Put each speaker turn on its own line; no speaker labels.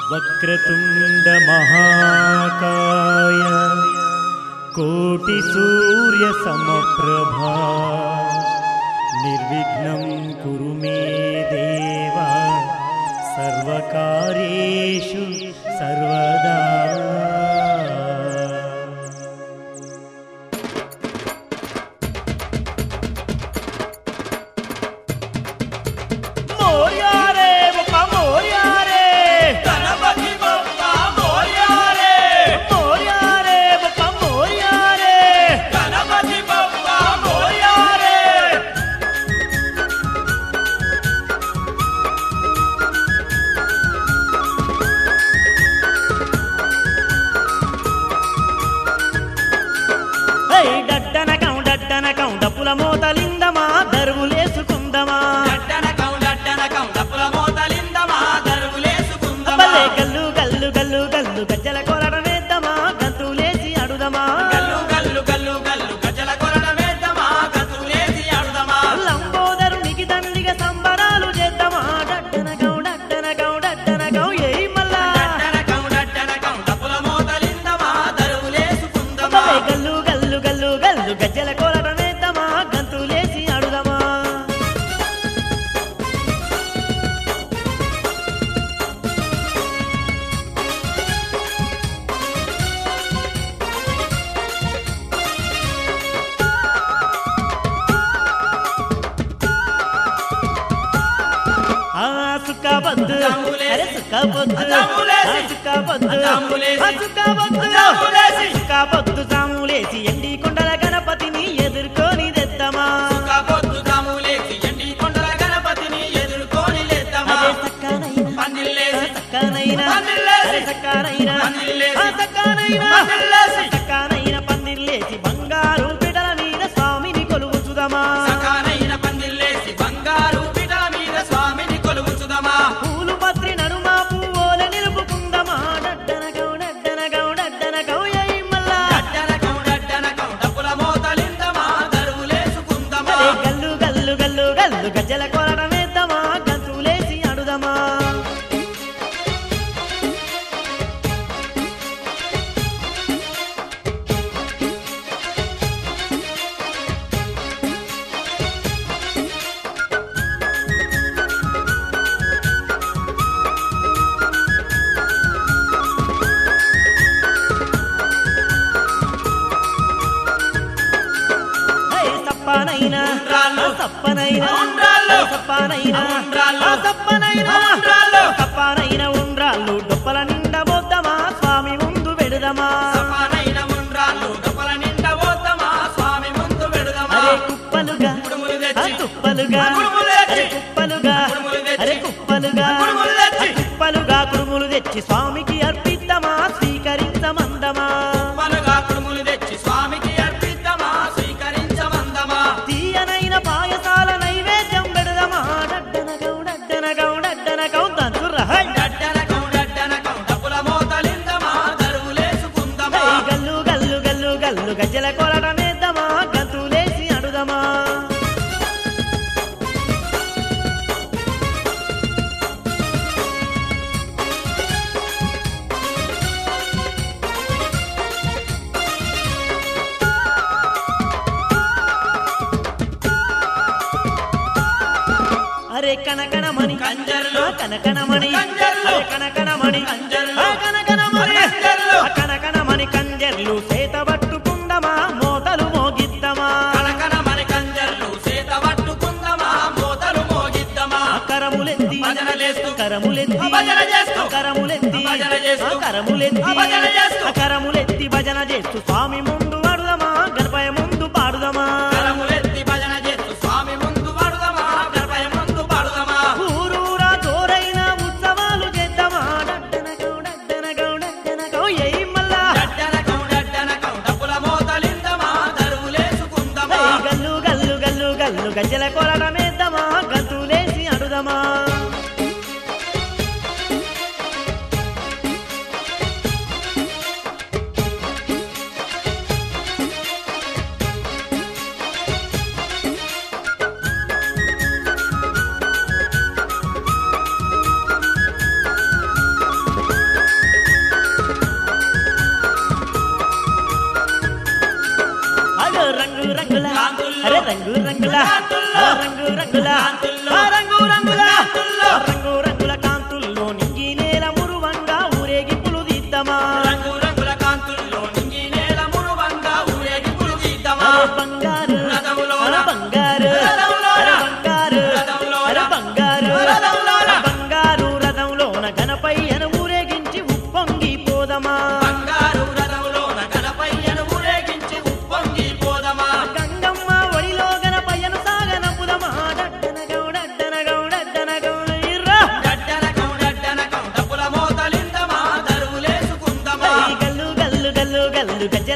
వక్రతుండ మహాకాయ కోటి సూర్య సమప్రభా నిర్విఘ్నం కురు మే దేవా సర్వకార్యేషు సర్వదా మోర్యారే ఒక మోర్యారే
గణపతి బొప్ప మోర్యారే
మోర్యారే ఒక మోర్యారే
గణపతి బొప్ప మోర్యారే
హై డడ్డనకం డడ్డనకం డప్పుల మోతలిందమా దరువులేసుకుందమా
డడ్డనకం డడ్డనకం డప్పుల మోతలిందమా దరువులేసుకుందమా
భలే గల్లు గల్లు గల్లు గల్లు గజ్జల కొరడమేద్దమా గంతులేసి అడుదమా
గల్లు గల్లు గల్లు గల్లు గజల కొరడమేద్దమా గతులేసి ఆడుదమా
లంబోదరునికి దండిగా సంబరాలు చేద్దామా డడ్డనకం డడ్డనకం డడ్డనకం ఏయ్ మల్లా
డడ్డనకం డడ్డనకం డప్పుల మోతలిందమా దరువులేసుకుందమా
భలే గల్లు గల్లు గల్లు గల్లు గజ్జల కొరడమేద్దమా గంతులేసి అడుదమా ఆ సుక్క బొద్దు
జంబులేసి.
అరే సుక్క బొద్దు
జంబులేసి.
ఆ సుక్క బొద్దు
జంబులేసి.
ఆ సుక్క బొద్దు
జంబులేసి.
సుక్క బొద్దు జాములేసి ఎండి కొండల గణపతిని ఎదుర్కొని తెద్దామా
సుఖపొద్దు తాములేసి ఎండి కొండల గణపతిని ఎదుర్కొని లేద్దామా
అదే సక్కనైన
పందిల్లేసి
సక్కనైన
పందిర్లేసి.
అరే సక్కనైన
పందిర్లేసి.
ఆ సక్కనైన
పందిర్లేసి.
సక్కనైన పందిర్లేసి బంగారు పిడల మీద స్వామిని కొలువుచుదమా
సకానైన పందిల్లేసి బంగారు పిట మీద స్వామిని కొలువుచుదమా
పూలు పత్రి నడుమ పువ్వుల నిలుపుకుందమా డడ్డనగౌ డడ్డనగౌ డడ్డనగౌ ఎయ్ మల్లా
డడ్డనకం డడ్డనకం డప్పుల మోతలిందమా దరువులేసుకుందమా
అరే గల్లు గల్లు గల్లు గల్లు గజ్జల కొరడమేద్దామా గంతులేసి అడుదమా హే సప్పనైనా
ఉండ్రాళ్ళు.
సప్పనైనా
ఉండ్రాళ్ళు.
సప్పనైనా
ఉండ్రాళ్ళు.
సప్పనైనా
ఉండ్రాళ్ళు.
సప్పనైన ఉండ్రాళ్ళు డొప్పల నిండా పోద్దామా స్వామి ముందు పెడదామా
సపానైన ఉండ్రాళ్ళు డప్పుల నిండా పోతామా స్వామి ముందు పెడదామా
అరే కుప్పలుగా
కుడుములు
ఆ
తెచ్చి
కుప్పలుగా
కుడుములు తెచ్చి.
అరే కుప్పలుగా
కుడుములు తెచ్చి.
అరే కుప్పలుగా
కుడుములు తెచ్చి.
ఆ కుప్పలుగా కుడుములు తెచ్చి స్వామికి అర్పిద్దామా స్వీకరించమందమా
పలుగా కుడుములు తెచ్చి స్వామికి అర్పిద్దామా స్వీకరించమందమా
తీయనైన పాయసాల నైవేద్యం పెడదామా డడ్డనగౌ డడ్డనగౌ డడ్డనగౌ దంచుర్రా హై
డడ్డనకం డడ్డనకం డప్పుల మోతలిందమా దరువులేసుకుందమా
హై గల్లు గల్లు గల్లు గల్లు గజ్జల కొరడమేద్దామా గంతులేసి అడుదమా అరే కనకనమణి
కంజర్లు.
ఆ కనకనమణి
కంజర్లు.
అరే కనకనమణి
కంజర్లు.
ఆ కనకనమణి
కంజర్లు.
ఆ కనకనమణి కంజర్లు చేత పట్టుకుందమా మోతలు మోగిద్దమా
కనకన మన కంజర్లు చేత పట్టుకుందమా మోతలు మోగిద్దమా
ఆ కరములెత్తి
భజనలేస్తూ.
కరములెత్తి
ఆ భజన చేస్తూ.
ఆ కరములెత్తి
ఆ భజన చేస్తూ.
ఆ కరములెత్తి
ఆ భజన చేస్తూ.
ఆ కరములెత్తి భజన చేస్తూ స్వామి ముందు అడుదమా గణపయ ముందు పాడుదమా
కరములెత్తి భజన చేస్తూ స్వామి ముందు పాడుదమా గణపయ ముందు పాడుదమా
ఊరూరా జోరైన ఉత్సవాలు చేద్దామా డడ్డనగౌ డడ్డనగౌ డడ్డనగౌ ఎయ్ మల్లా
డడ్డనకం డడ్డనకం డప్పుల మోతలిందమా దరువులేసుకుందమా
హై గల్లు గల్లు గల్లు గల్లు గజ్జల కొరడమేద్దామా గంతులేసి అడుదమా రంగుల
కాంతుల్లో.
ఆ రంగు రంగుల
కాంతుల్లో.
రంగు రంగుల కాంతుల్లో నింగి నేల మురువంగా ఊరేగింపులు తీద్దామా
రంగు రంగుల కాంతుల్లో నింగి నేల మురువంగా ఊరేగింపులు తీద్దామా
అరే బంగారు
రథములోన.
అరే బంగారు
రథములోన.
అరే బంగారు
రథములోన.
అరే బంగారు
రథములోన.
బంగారు రథంలోన గణపయ్యన ఊరేగించి ఉప్పొంగి పోదమా
బంగారు రథములోన గణపయ్యను ఊరేగించి ఉప్పొంగి పోదమా
గంగమ్మ ఒడిలో గణపయ్యను సాగనపుదమా డడ్డన గౌడడ్డన గౌడడ్డన గౌడయ్యర్రా
గడ్డనకం డడ్డనకం డబ్బుల మోతలిందమా దరువులేసుకుందమా
గల్లు గల్లు గల్లు గల్లు గజ్జల